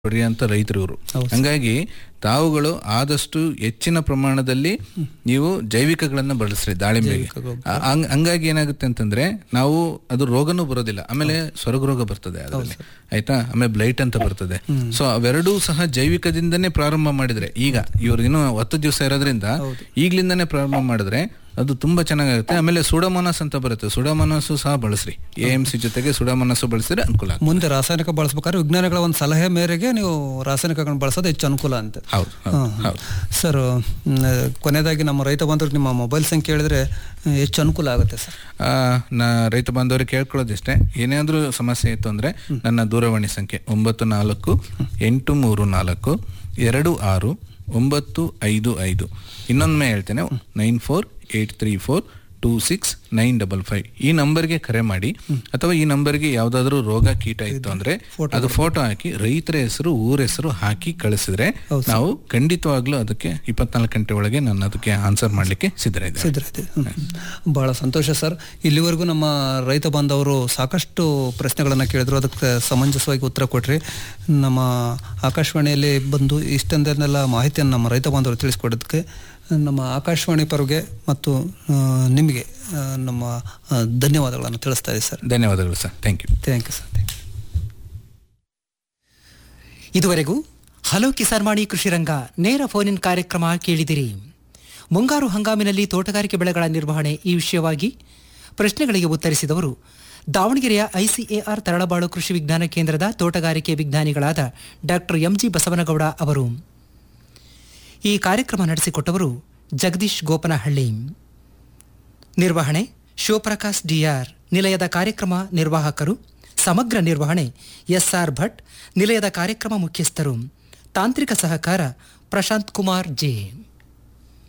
ಹೊಡೆಯುವಂತ ರೈತರು ಇವರು ಹಂಗಾಗಿ ತಾವುಗಳು ಆದಷ್ಟು ಹೆಚ್ಚಿನ ಪ್ರಮಾಣದಲ್ಲಿ ನೀವು ಜೈವಿಕಗಳನ್ನ ಬಳಸ್ರಿ ದಾಳಿಂಬೆಗೆ ಆ- ಹಂಗ್- ಹಂಗಾಗಿ ಏನಾಗುತ್ತೆ ಅಂತಂದ್ರೆ ನಾವು ಅದು ರೋಗನೂ ಬರೋದಿಲ್ಲ ಆಮೇಲೆ ಸ್ವರ್ಗ ರೋಗ ಬರ್ತದೆ ಅದರಲ್ಲಿ ಆಯ್ತಾ ಆಮೇಲೆ ಬ್ಲೈಟ್ ಅಂತ ಬರ್ತದೆ ಸೊ ಅವೆರಡೂ ಸಹ ಜೈವಿಕದಿಂದನೇ ಪ್ರಾರಂಭ ಮಾಡಿದ್ರೆ ಈಗ ಇವ್ರು ಇನ್ನೂ ಹತ್ತು ದಿವಸ ಇರೋದ್ರಿಂದ ಈಗ್ಲಿಂದಾನೇ ಪ್ರಾರಂಭ ಮಾಡಿದ್ರೆ ಅದು ತುಂಬಾ ಚೆನ್ನಾಗಾಗುತ್ತೆ ಆಮೇಲೆ ಸುಡಮನಸ್ ಅಂತ ಬರುತ್ತೆ ಸುಡಮನಸ್ಸು ಸಹ ಬಳಸ್ರಿ ಎ ಎಂ ಸಿ ಜೊತೆಗೆ ಸುಡಮನಸ್ಸು ಬಳಸಿದ್ರೆ ಅನುಕೂಲ ಆಗುತ್ತೆ. ಮುಂದೆ ರಾಸಾಯನಿಕ ಬಳಸ್ಬೇಕಾದ್ರೆ ವಿಜ್ಞಾನಿಗಳ ಒಂದು ಸಲಹೆ ಮೇರೆಗೆ ನೀವು ರಾಸಾಯನಿಕಗಳನ್ನ ಬಳಸೋದು ಹೆಚ್ಚು ಅನುಕೂಲ ಅಂತ ಹೌದು ಹೌದು ಹೌದು ಸರ್ ಮ್, ಕೊನೆಯದಾಗಿ ನಮ್ಮ ರೈತ ಬಂಧುರು ನಿಮ್ಮ ಮೊಬೈಲ್ ಸಂಖ್ಯೆ ಹೇಳಿದ್ರೆ ಮ್, ಹೆಚ್ಚು ಅನುಕೂಲ ಆಗುತ್ತೆ ಸರ್ ಆ, ನಾ ರೈತ ಬಾಂಧವರಿಗೆ ಕೇಳ್ಕೊಳ್ಳೋದಿಷ್ಟೇ ಏನಾದರೂ ಸಮಸ್ಯೆ ಇತ್ತು ಅಂದರೆ ನನ್ನ ದೂರವಾಣಿ ಸಂಖ್ಯೆ ಒಂಬತ್ತು ನಾಲ್ಕು ಎಂಟು ಮೂರು ನಾಲ್ಕು ಎರಡು ಆರು ಒಂಬತ್ತು ಐದು ಐದು ಇನ್ನೊಮ್ಮೆ ಹೇಳ್ತೇನೆ nine four eight three four two six nine double five ಈ ನಂಬರ್ಗೆ ಕರೆ ಮಾಡಿ ಅಥವಾ ಈ ನಂಬರ್ಗೆ ಯಾವುದಾದ್ರೂ ರೋಗ ಕೀಟ ಇತ್ತು ಅಂದ್ರೆ ಅದು ಫೋಟೋ ಹಾಕಿ ರೈತರ ಹೆಸರು ಊರ ಹೆಸರು ಹಾಕಿ ಕಳಿಸಿದ್ರೆ ನಾವು ಖಂಡಿತವಾಗ್ಲೂ ಅದಕ್ಕೆ ಇಪ್ಪತ್ನಾಲ್ಕು ಗಂಟೆ ಒಳಗೆ ನಾನು ಅದಕ್ಕೆ ಆನ್ಸರ್ ಮಾಡಲಿಕ್ಕೆ ಸಿದ್ಧರಿದ್ದೇನೆ ಸಿದ್ಧರೈತೆ ಬಹಳ ಸಂತೋಷ ಸರ್ ಇಲ್ಲಿವರೆಗೂ ನಮ್ಮ ರೈತ ಬಾಂಧವರು ಸಾಕಷ್ಟು ಪ್ರಶ್ನೆಗಳನ್ನು ಕೇಳಿದ್ರು ಅದಕ್ಕೆ ಸಮಂಜಸವಾಗಿ ಉತ್ತರ ಕೊಟ್ರಿ ನಮ್ಮ ಆಕಾಶವಾಣಿಯಲ್ಲಿ ಬಂದು ಇಷ್ಟೊಂದನ್ನೆಲ್ಲ ಮಾಹಿತಿಯನ್ನು ನಮ್ಮ ರೈತ ಬಾಂಧವರು ತಿಳಿಸ್ಕೊಡೋದಕ್ಕೆ ನಮ್ಮ ಆಕಾಶವಾಣಿ ಪರಗೆ ಮತ್ತು ಆ, ನಿಮಗೆ ಆ, ನಮ್ಮ ಆ, ಧನ್ಯವಾದಗಳನ್ನು ತಿಳಿಸ್ತಾ ಇದ್ದೀವಿ ಸರ್ ಧನ್ಯವಾದಗಳು sir thank you thank you sir thank you ಇದುವರೆಗೂ ಹಲೋ ಕಿಸಾನ್ವಾಣಿ ಕೃಷಿರಂಗ ನೇರ ಫೋನ್ ಇನ್ ಕಾರ್ಯಕ್ರಮ ಕೇಳಿದಿರಿ ಮುಂಗಾರು ಹಂಗಾಮಿನಲ್ಲಿ ತೋಟಗಾರಿಕೆ ಬೆಳೆಗಳ ನಿರ್ವಹಣೆ ಈ ವಿಷಯವಾಗಿ ಪ್ರಶ್ನೆಗಳಿಗೆ ಉತ್ತರಿಸಿದವರು ದಾವಣಗೆರೆಯ ಐಸಿಎಆರ್ ತರಳಬಾಳು ಕೃಷಿ ವಿಜ್ಞಾನ ಕೇಂದ್ರದ ತೋಟಗಾರಿಕೆ ವಿಜ್ಞಾನಿಗಳಾದ ಡಾಕ್ಟರ್ ಎಂಜಿ ಬಸವನಗೌಡ ಅವರು ಈ ಕಾರ್ಯಕ್ರಮ ನಡೆಸಿಕೊಟ್ಟವರು ಜಗದೀಶ್ ಗೋಪನಹಳ್ಳಿ ನಿರ್ವಹಣೆ ಶಿವಪ್ರಕಾಶ್ ಡಿಆರ್ ನಿಲಯದ ಕಾರ್ಯಕ್ರಮ ನಿರ್ವಾಹಕರು ಸಮಗ್ರ ನಿರ್ವಹಣೆ ಎಸ್ಆರ್ ಭಟ್ ನಿಲಯದ ಕಾರ್ಯಕ್ರಮ ಮುಖ್ಯಸ್ಥರು ತಾಂತ್ರಿಕ ಸಹಕಾರ ಪ್ರಶಾಂತ್ ಕುಮಾರ್ ಜೆ